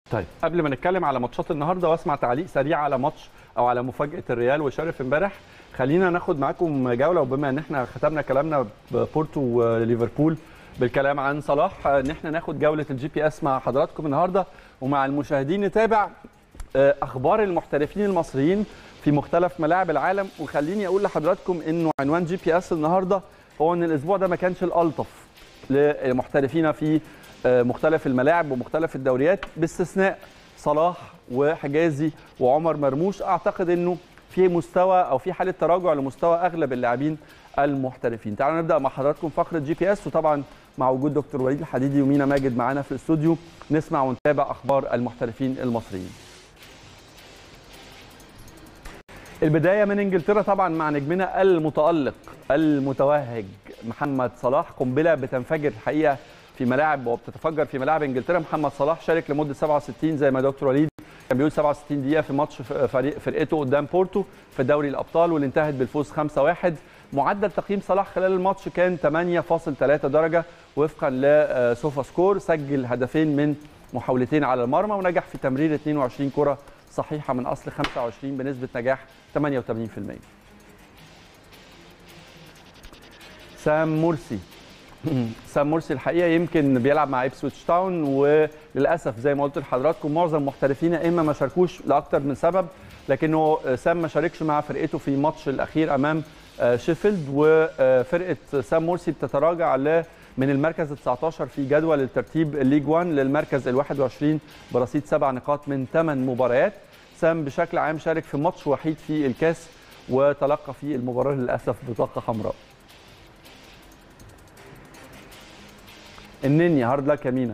طيب قبل ما نتكلم على ماتشات النهارده واسمع تعليق سريع على ماتش او على مفاجاه الريال وشرف امبارح خلينا ناخد معاكم جوله وبما ان احنا ختمنا كلامنا ببورتو وليفربول بالكلام عن صلاح ان احنا ناخد جوله الجي بي اس مع حضراتكم النهارده ومع المشاهدين نتابع اخبار المحترفين المصريين في مختلف ملاعب العالم وخليني اقول لحضراتكم انه عنوان جي بي اس النهارده هو ان الاسبوع ده ما كانش الالطف لمحترفين في مختلف الملاعب ومختلف الدوريات باستثناء صلاح وحجازي وعمر مرموش اعتقد انه في مستوى او في حاله تراجع لمستوى اغلب اللاعبين المحترفين تعالوا نبدا مع حضراتكم فقره جي بي اس وطبعا مع وجود دكتور وليد الحديدي ومينا ماجد معانا في الاستوديو نسمع ونتابع اخبار المحترفين المصريين البدايه من انجلترا طبعا مع نجمنا المتالق المتوهج محمد صلاح قنبله بتنفجر الحقيقه في ملاعب وبتتفجر في ملاعب انجلترا محمد صلاح شارك لمده 67 زي ما دكتور وليد كان بيقول 67 دقيقه في ماتش فريق فرقته قدام بورتو في دوري الابطال واللي انتهت بالفوز 5-1 معدل تقييم صلاح خلال الماتش كان 8.3 درجه وفقا لسوفا سكور سجل هدفين من محاولتين على المرمى ونجح في تمرير 22 كره صحيحه من اصل 25 بنسبه نجاح 88% سام مرسي سام مرسي الحقيقه يمكن بيلعب مع ابسويتش تاون وللاسف زي ما قلت لحضراتكم معظم محترفين اما ما شاركوش لاكثر من سبب لكنه سام ما شاركش مع فرقته في الماتش الاخير امام شيفيلد وفرقه سام مرسي بتتراجع ل من المركز ال 19 في جدول الترتيب الليج 1 للمركز ال 21 برصيد سبع نقاط من ثمان مباريات سام بشكل عام شارك في ماتش وحيد في الكاس وتلقى في المباراه للاسف بطاقه حمراء النني هارد لك يا مينا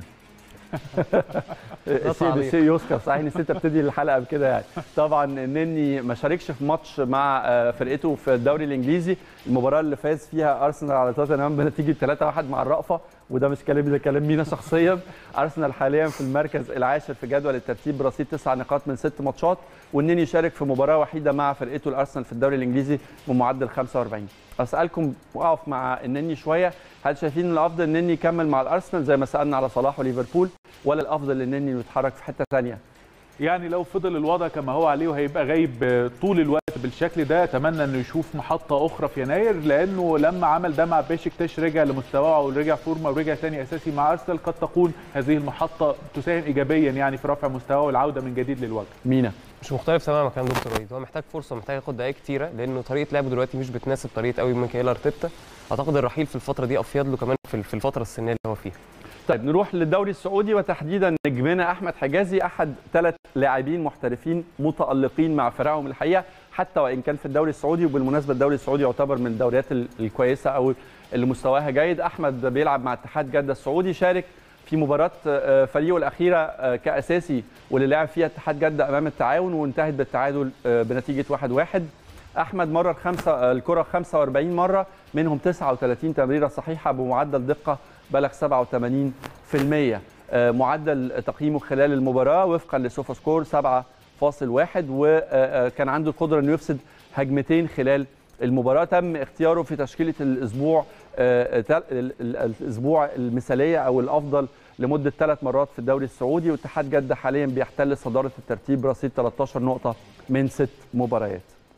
سي سي يذكر صحيح نسيت ابتدي الحلقه بكده يعني طبعا النني ما شاركش في ماتش مع فرقته في الدوري الانجليزي المباراه اللي فاز فيها ارسنال على توتنهام بنتيجه 3-1 مع الرأفه وده مش كلامي ده كلام مينا شخصيا ارسنال حاليا في المركز العاشر في جدول الترتيب برصيد تسع نقاط من ست ماتشات والنني شارك في مباراه وحيده مع فرقته الارسنال في الدوري الانجليزي بمعدل 45 اسالكم واقف مع النني شويه هل شايفين الافضل النني يكمل مع الارسنال زي ما سالنا على صلاح وليفربول ولا الافضل النني يتحرك في حته ثانيه يعني لو فضل الوضع كما هو عليه وهيبقى غايب طول الوقت بالشكل ده اتمنى انه يشوف محطه اخرى في يناير لانه لما عمل ده مع بيشكتاش رجع لمستواه ورجع فورمه ورجع تاني اساسي مع ارسنال قد تكون هذه المحطه تساهم ايجابيا يعني في رفع مستواه والعوده من جديد للوجه. مينا مش مختلف تماما كان دكتور وليد هو محتاج فرصه محتاج ياخد دقائق كتيره لانه طريقه لعبه دلوقتي مش بتناسب طريقه قوي ميكائيل ارتيتا اعتقد الرحيل في الفتره دي افيض له كمان في الفتره السنيه اللي هو فيها. طيب نروح للدوري السعودي وتحديدا نجمنا احمد حجازي احد ثلاث لاعبين محترفين متالقين مع فرقهم الحقيقه حتى وان كان في الدوري السعودي وبالمناسبه الدوري السعودي يعتبر من الدوريات الكويسه او اللي مستواها جيد احمد بيلعب مع اتحاد جده السعودي شارك في مباراه فريقه الاخيره كاساسي واللي لعب فيها اتحاد جده امام التعاون وانتهت بالتعادل بنتيجه 1-1 احمد مرر خمسه الكره 45 مره منهم 39 تمريره صحيحه بمعدل دقه بلغ 87% معدل تقييمه خلال المباراه وفقا لسوفا سكور 7.1 وكان عنده القدره انه يفسد هجمتين خلال المباراه تم اختياره في تشكيله الاسبوع الاسبوع المثاليه او الافضل لمده ثلاث مرات في الدوري السعودي واتحاد جده حاليا بيحتل صداره الترتيب برصيد 13 نقطه من ست مباريات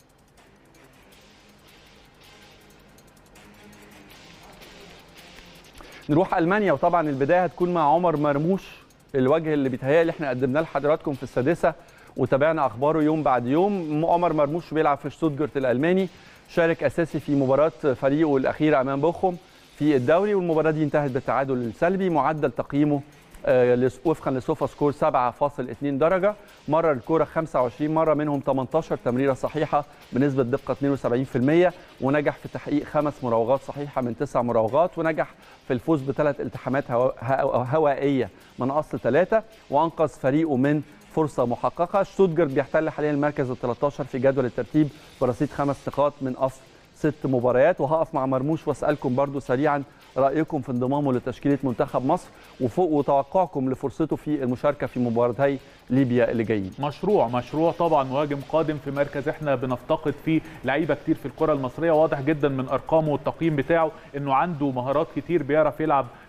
نروح المانيا وطبعا البدايه هتكون مع عمر مرموش الوجه اللي بيتهيألي احنا قدمناه لحضراتكم في السادسه وتابعنا اخباره يوم بعد يوم عمر مرموش بيلعب في شتوتجارت الالماني شارك اساسي في مباراه فريقه الاخيره امام بوخم في الدوري والمباراه دي انتهت بالتعادل السلبي معدل تقييمه وفقا لسوفا سكور 7.2 درجه مرر الكوره 25 مره منهم 18 تمريره صحيحه بنسبه دقه 72% ونجح في تحقيق خمس مراوغات صحيحه من تسع مراوغات ونجح في الفوز بثلاث التحامات هوائيه من اصل ثلاثه وانقذ فريقه من فرصه محققه شتوتجارت بيحتل حاليا المركز ال 13 في جدول الترتيب برصيد خمس نقاط من اصل ست مباريات وهقف مع مرموش واسالكم برضو سريعا رايكم في انضمامه لتشكيله منتخب مصر وفوق وتوقعكم لفرصته في المشاركه في مباراتي ليبيا اللي جايين مشروع مشروع طبعا مهاجم قادم في مركز احنا بنفتقد فيه لعيبه كتير في الكره المصريه واضح جدا من ارقامه والتقييم بتاعه انه عنده مهارات كتير بيعرف يلعب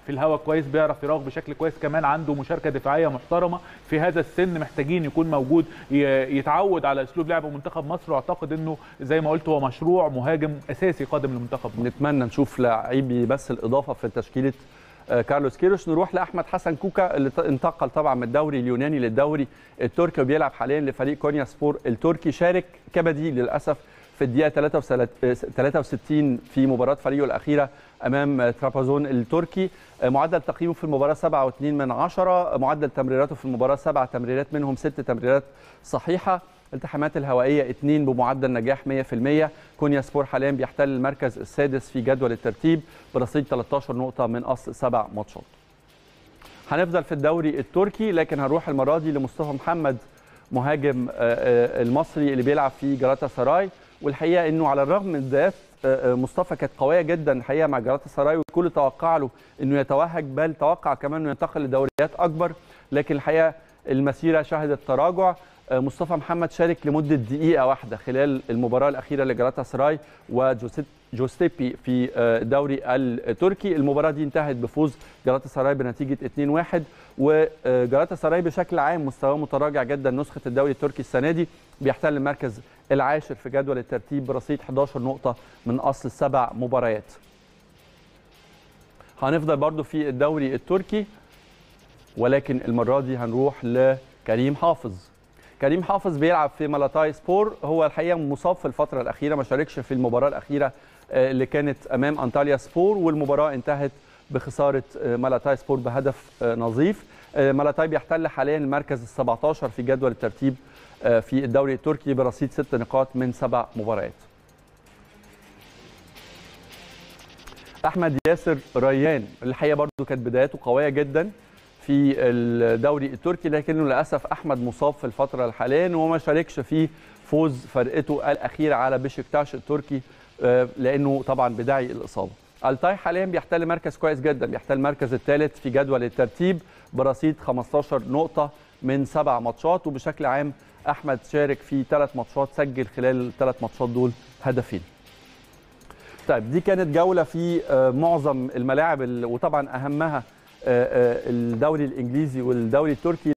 في الهواء كويس بيعرف يراوغ بشكل كويس كمان عنده مشاركه دفاعيه محترمه في هذا السن محتاجين يكون موجود ي- يتعود على اسلوب لعب منتخب مصر واعتقد انه زي ما قلت هو مشروع مهاجم اساسي قادم لمنتخب مصر نتمنى نشوف لعيب يمثل اضافه في تشكيله آه، كارلوس كيروش نروح لاحمد حسن كوكا اللي ت- انتقل طبعا من الدوري اليوناني للدوري التركي وبيلعب حاليا لفريق كونيا سبور التركي شارك كبديل للاسف في الدقيقه 63 في مباراه فريقه الاخيره امام آه، ترابازون التركي آه، معدل تقييمه في المباراه 7.2 من عشرة معدل تمريراته في المباراه سبع تمريرات منهم ست تمريرات صحيحه الالتحامات الهوائيه اثنين بمعدل نجاح 100% كونيا سبور حاليا بيحتل المركز السادس في جدول الترتيب برصيد 13 نقطه من اصل سبع ماتشات هنفضل في الدوري التركي لكن هنروح المره دي لمصطفى محمد مهاجم آه، آه، المصري اللي بيلعب في جراتا سراي والحقيقه انه على الرغم من بدايات آه، آه، مصطفى كانت قويه جدا الحقيقه مع جراتا سراي والكل توقع له انه يتوهج بل توقع كمان انه ينتقل لدوريات اكبر لكن الحقيقه المسيره شهدت تراجع آه، مصطفى محمد شارك لمده دقيقه واحده خلال المباراه الاخيره لجراتا سراي وجوستيبي في آه، الدوري التركي المباراه دي انتهت بفوز جراتا سراي بنتيجه 2-1 وجراتا سراي بشكل عام مستواه متراجع جدا نسخه الدوري التركي السنه دي بيحتل المركز العاشر في جدول الترتيب برصيد 11 نقطه من اصل سبع مباريات هنفضل برضو في الدوري التركي ولكن المره دي هنروح لكريم حافظ كريم حافظ بيلعب في مالاتاي سبور هو الحقيقه مصاب في الفتره الاخيره ما شاركش في المباراه الاخيره آه، اللي كانت امام انطاليا سبور والمباراه انتهت بخساره آه، مالاتاي سبور بهدف آه، نظيف آه، مالاتاي بيحتل حاليا المركز ال 17 في جدول الترتيب آه، في الدوري التركي برصيد ست نقاط من سبع مباريات احمد ياسر ريان الحقيقه برضو كانت بداياته قويه جدا في الدوري التركي لكنه للاسف احمد مصاب في الفتره الحاليه وما شاركش في فوز فرقته الاخيره على بشكتاش التركي آه، لانه طبعا بداعي الاصابه التاي حاليا بيحتل مركز كويس جدا بيحتل المركز الثالث في جدول الترتيب برصيد 15 نقطه من سبع ماتشات وبشكل عام احمد شارك في ثلاث ماتشات سجل خلال الثلاث ماتشات دول هدفين طيب دي كانت جوله في آه، معظم الملاعب ال- وطبعا اهمها آه، آه، الدوري الانجليزي والدوري التركي